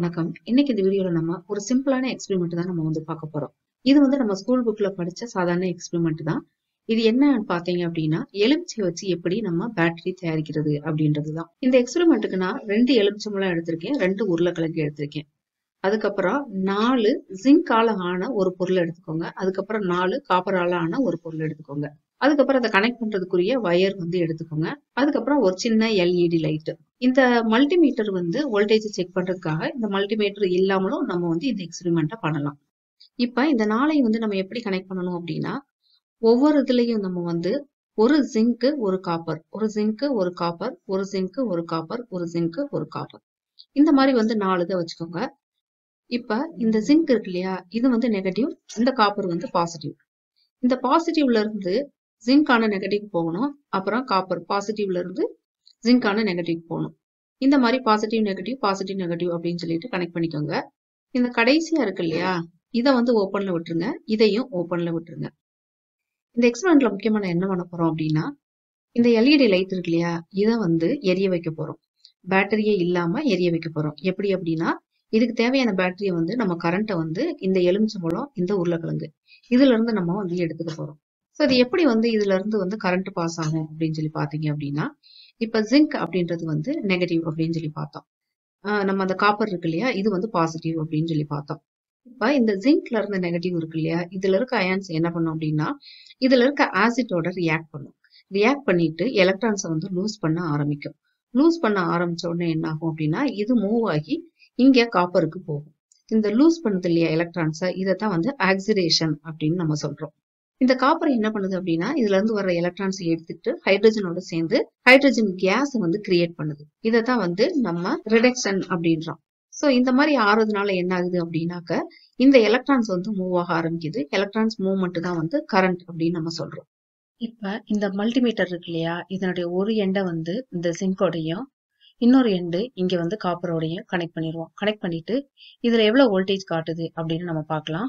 வணக்கம் இன்னைக்கு இந்த வீடியோல நம்ம ஒரு சிம்பிளான எக்ஸ்பெரிமெண்ட் தான் நம்ம வந்து பார்க்க போறோம் இது வந்து நம்ம ஸ்கூல் புக்ல படிச்ச சாதாரண எக்ஸ்பெரிமெண்ட் தான் இது என்னன்னு பாத்தீங்க அப்படின்னா எலுமிச்சை வச்சு எப்படி நம்ம பேட்டரி தயாரிக்கிறது அப்படின்றது தான் இந்த எக்ஸ்பெரிமெண்ட்டுக்கு நான் ரெண்டு எலுமிச்சம்பழம் எடுத்திருக்கேன் ரெண்டு உருளைக்கிழங்கு எடுத்திருக்கேன் அதுக்கப்புறம் நாலு ஜிங்கால ஆன ஒரு பொருள் எடுத்துக்கோங்க அதுக்கப்புறம் நாலு காப்பரால ஆன ஒரு பொருள் எடுத்துக்கோங்க அதுக்கப்புறம் அதை கனெக்ட் பண்றதுக்குரிய வயர் வந்து எடுத்துக்கோங்க அதுக்கப்புறம் ஒரு சின்ன எல்இடி லைட் இந்த மல்டிமீட்டர் வந்து வோல்டேஜ் செக் பண்றதுக்காக இந்த மல்டிமீட்டர் இல்லாமலும் நம்ம வந்து இந்த எக்ஸ்பெரிமெண்ட்டை பண்ணலாம் இப்ப இந்த நாளையும் வந்து நம்ம எப்படி கனெக்ட் பண்ணணும் அப்படின்னா ஒவ்வொரு இதுலயும் நம்ம வந்து ஒரு ஜிங்க்கு ஒரு காப்பர் ஒரு ஜிங்க்கு ஒரு காப்பர் ஒரு ஜிங்க்கு ஒரு காப்பர் ஒரு ஜிங்க்கு ஒரு காப்பர் இந்த மாதிரி வந்து நாலு இதை வச்சுக்கோங்க இப்ப இந்த ஜிங்க் இருக்கு இல்லையா இது வந்து நெகட்டிவ் இந்த காப்பர் வந்து பாசிட்டிவ் இந்த பாசிட்டிவ்ல இருந்து ஜிங்கான நெகட்டிவ் போகணும் அப்புறம் காப்பர் பாசிட்டிவ்ல இருந்து ஜிங்கான நெகட்டிவ் போகணும் இந்த மாதிரி பாசிட்டிவ் நெகட்டிவ் பாசிட்டிவ் நெகட்டிவ் அப்படின்னு சொல்லிட்டு கனெக்ட் பண்ணிக்கோங்க இந்த கடைசியா இருக்கு இல்லையா இதை வந்து ஓப்பன்ல விட்டுருங்க இதையும் ஓப்பன்ல விட்டுருங்க இந்த எக்ஸ்பெரிமெண்ட்ல முக்கியமான என்ன பண்ண போறோம் அப்படின்னா இந்த எல்இடி லைட் இருக்கு இல்லையா இதை வந்து எரிய வைக்க போறோம் பேட்டரியே இல்லாம எரிய வைக்க போறோம் எப்படி அப்படின்னா இதுக்கு தேவையான பேட்டரியை வந்து நம்ம கரண்ட்டை வந்து இந்த எலுமிச்சம்பழம் இந்த உருளைக்கிழங்கு இதுல இருந்து நம்ம வந்து எடுத்துக்க போறோம் ஸோ இது எப்படி வந்து இதுல இருந்து வந்து கரண்ட் பாஸ் ஆகும் அப்படின்னு சொல்லி பாத்தீங்க அப்படின்னா இப்ப ஜிங்க் அப்படின்றது வந்து நெகட்டிவ் அப்படின்னு சொல்லி பார்த்தோம் ஆஹ் நம்ம அந்த காப்பர் இருக்கு இல்லையா இது வந்து பாசிட்டிவ் அப்படின்னு சொல்லி பார்த்தோம் இப்ப இந்த ஜிங்க்ல இருந்து நெகட்டிவ் இருக்கு இல்லையா இதுல இருக்க அயான்ஸ் என்ன பண்ணும் அப்படின்னா இதுல இருக்க ஆசிட்டோட ரியாக்ட் பண்ணும் ரியாக்ட் பண்ணிட்டு எலக்ட்ரான்ஸை வந்து லூஸ் பண்ண ஆரம்பிக்கும் லூஸ் பண்ண ஆரம்பிச்ச உடனே என்ன ஆகும் அப்படின்னா இது மூவ் ஆகி இங்க காப்பருக்கு போகும் இந்த லூஸ் பண்ணுது இல்லையா எலக்ட்ரான்ஸை இதைத்தான் வந்து ஆக்சிடேஷன் அப்படின்னு நம்ம சொல்றோம் இந்த காப்பர் என்ன பண்ணுது அப்படின்னா இதுல இருந்து வர எலக்ட்ரான்ஸ் எடுத்துட்டு ஹைட்ரஜனோட சேர்ந்து ஹைட்ரஜன் கேஸ் வந்து கிரியேட் பண்ணுது இதைத்தான் வந்து நம்ம ரிடக்ஷன் அப்படின்றோம் சோ இந்த மாதிரி ஆறதுனால என்ன ஆகுது அப்படின்னாக்க இந்த எலக்ட்ரான்ஸ் வந்து மூவ் ஆக ஆரம்பிக்குது எலக்ட்ரான்ஸ் மூவ்மெண்ட் தான் வந்து கரண்ட் அப்படின்னு நம்ம சொல்றோம் இப்ப இந்த மல்டிமீட்டர் இருக்கு இல்லையா இதனுடைய ஒரு எண்டை வந்து இந்த சிங்கோடையும் இன்னொரு எண்டு இங்க வந்து காப்பரோடையும் கனெக்ட் பண்ணிடுவோம் கனெக்ட் பண்ணிட்டு இதுல எவ்வளவு வோல்டேஜ் காட்டுது அப்படின்னு நம்ம பார்க்கலாம்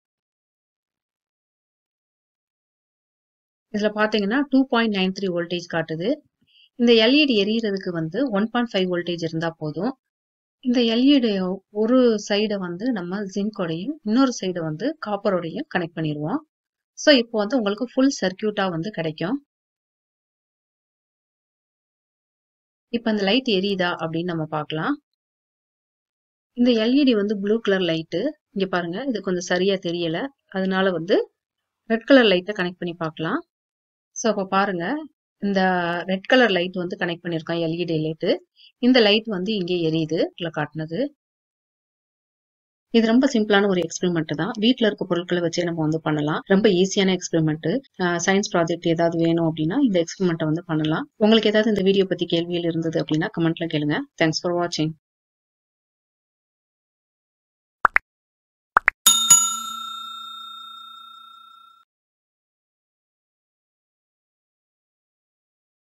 இதுல பாத்தீங்கன்னா two point nine three voltage காட்டுது இந்த எல்இடி எரியறதுக்கு வந்து ஒன் பாயிண்ட் ஃபைவ் வோல்டேஜ் இருந்தா போதும் இந்த எல்இடி ஒரு சைடை வந்து நம்ம ஜிங்கோடையும் இன்னொரு சைடை வந்து காப்பரோடையும் கனெக்ட் பண்ணிடுவோம் ஸோ இப்போ வந்து உங்களுக்கு ஃபுல் சர்க்கியூட்டா வந்து கிடைக்கும் இப்ப இந்த லைட் எரியுதா அப்படின்னு நம்ம பார்க்கலாம் இந்த எல்இடி வந்து ப்ளூ கலர் லைட்டு இங்க பாருங்க இது கொஞ்சம் சரியா தெரியல அதனால வந்து ரெட் கலர் லைட்டை கனெக்ட் பண்ணி பார்க்கலாம் ஸோ அப்போ பாருங்க இந்த ரெட் கலர் லைட் வந்து கனெக்ட் பண்ணியிருக்கோம் எல்இடி லைட்டு இந்த லைட் வந்து இங்கே எரியுது இல்லை காட்டுனது இது ரொம்ப சிம்பிளான ஒரு எக்ஸ்பெரிமெண்ட் தான் வீட்டில் இருக்க பொருட்களை வச்சே நம்ம வந்து பண்ணலாம் ரொம்ப ஈஸியான எக்ஸ்பெரிமெண்ட் சயின்ஸ் ப்ராஜெக்ட் ஏதாவது வேணும் அப்படின்னா இந்த எக்ஸ்பெரிமெண்ட்டை வந்து பண்ணலாம் உங்களுக்கு ஏதாவது இந்த வீடியோ பத்தி கேள்வியில் இருந்தது அப்படின்னா கமெண்ட்ல கேளுங்க தேங்க்ஸ் ஃபார் வாட்சிங்